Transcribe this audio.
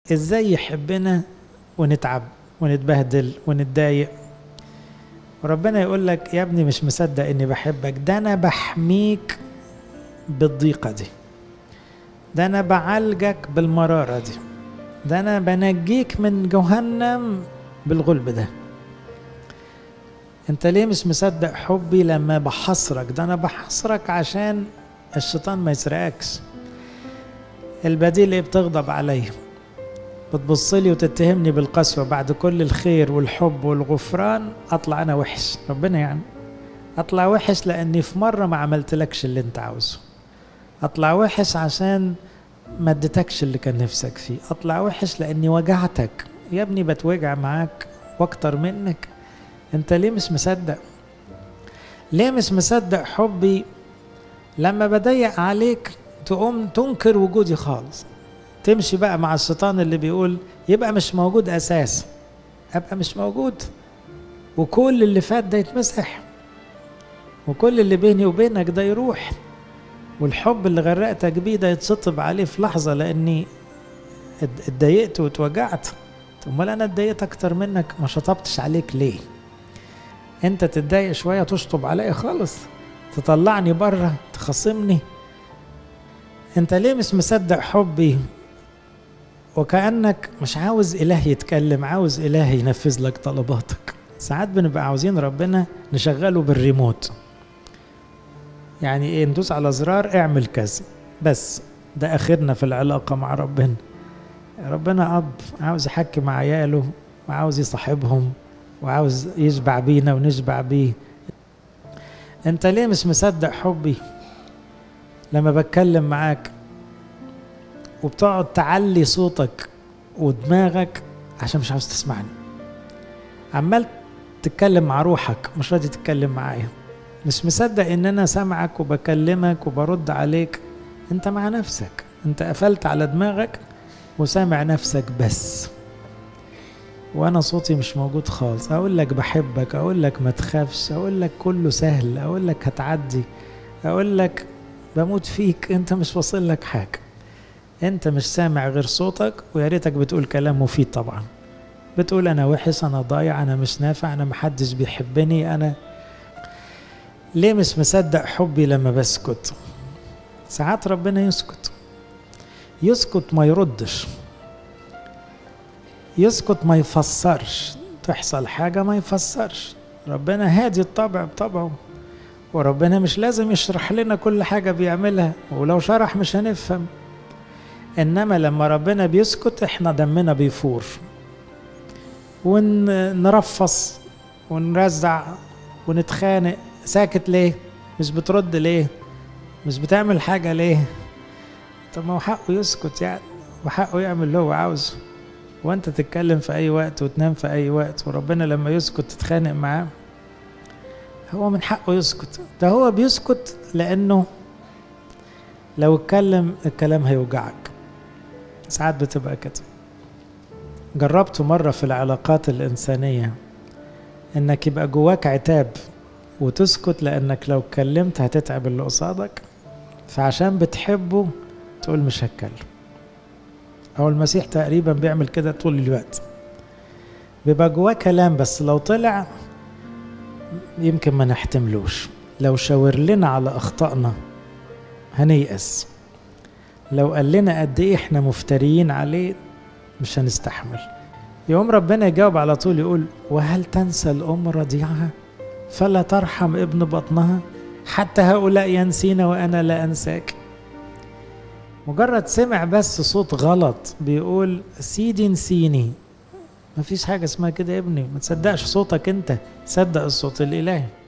ازاي يحبنا ونتعب ونتبهدل ونتضايق وربنا يقول لك يا ابني مش مصدق اني بحبك ده انا بحميك بالضيقة دي ده انا بعالجك بالمرارة دي ده انا بنجيك من جهنم بالغلب ده انت ليه مش مصدق حبي لما بحصرك ده انا بحصرك عشان الشيطان ما يسرقكش البديل ايه بتغضب عليا بتبص لي وتتهمني بالقسوة بعد كل الخير والحب والغفران اطلع انا وحش ربنا يعني اطلع وحش لاني في مرة ما عملتلكش اللي انت عاوزه اطلع وحش عشان ما اديتكش اللي كان نفسك فيه اطلع وحش لاني وجعتك يا ابني بتوجع معاك واكتر منك انت ليه مش مصدق ليه مش مصدق حبي لما بضيق عليك تقوم تنكر وجودي خالص تمشي بقى مع الشيطان اللي بيقول يبقى مش موجود اساس ابقى مش موجود وكل اللي فات ده يتمسح وكل اللي بيني وبينك ده يروح والحب اللي غرقتك بيه ده يتشطب عليه في لحظة لأني اتضايقت واتوجعت امال انا اتضايقت اكتر منك ما شطبتش عليك ليه انت تتضايق شويه تشطب عليا خالص تطلعني بره تخاصمني انت ليه مش مصدق حبي وكانك مش عاوز اله يتكلم عاوز اله ينفذ لك طلباتك ساعات بنبقى عاوزين ربنا نشغله بالريموت يعني ايه ندوس على زرار اعمل كذا بس ده اخرنا في العلاقه مع ربنا ربنا اب عاوز يحكي مع عياله وعاوز يصاحبهم وعاوز يشبع بينا ونشبع بيه انت ليه مش مصدق حبي لما بتكلم معاك وبتقعد تعلي صوتك ودماغك عشان مش عاوز تسمعني عمال تتكلم مع روحك مش راضي تتكلم معايا مش مصدق ان انا سامعك وبكلمك وبرد عليك انت مع نفسك انت قفلت على دماغك وسامع نفسك بس وانا صوتي مش موجود خالص اقول لك بحبك اقول لك ما تخافش اقول لك كله سهل اقول لك هتعدي اقول لك بموت فيك انت مش واصل لك حاجه انت مش سامع غير صوتك ويا ريتك بتقول كلام مفيد طبعا بتقول انا وحش انا ضايع انا مش نافع انا محدش بيحبني انا ليه مش مصدق حبي لما بسكت ساعات ربنا يسكت يسكت ما يردش يسكت ما يفسرش تحصل حاجة ما يفسرش ربنا هادي الطبع بطبعه وربنا مش لازم يشرح لنا كل حاجة بيعملها ولو شرح مش هنفهم إنما لما ربنا بيسكت إحنا دمنا بيفور ونرفص ونرزع ونتخانق ساكت ليه مش بترد ليه مش بتعمل حاجة ليه طب ما هو حقه يسكت يعني وحقه يعمل اللي هو عاوزه وانت تتكلم في اي وقت وتنام في اي وقت وربنا لما يسكت تتخانق معاه هو من حقه يسكت ده هو بيسكت لانه لو اتكلم الكلام هيوجعك ساعات بتبقى كده جربته مرة في العلاقات الإنسانية إنك يبقى جواك عتاب وتسكت لأنك لو اتكلمت هتتعب اللي قصادك فعشان بتحبه تقول مش هتكلم هو المسيح تقريبا بيعمل كده طول الوقت بيبقى جواه كلام بس لو طلع يمكن ما نحتملوش لو شاور لنا على اخطائنا هنيأس لو قال لنا قد ايه احنا مفتريين عليه مش هنستحمل يوم ربنا يجاوب على طول يقول وهل تنسى الام رضيعها فلا ترحم ابن بطنها حتى هؤلاء ينسينا وانا لا انساك مجرد سمع بس صوت غلط بيقول سيدي نسيني مفيش حاجة اسمها كده يا ابني ما تصدقش صوتك انت صدق الصوت الالهي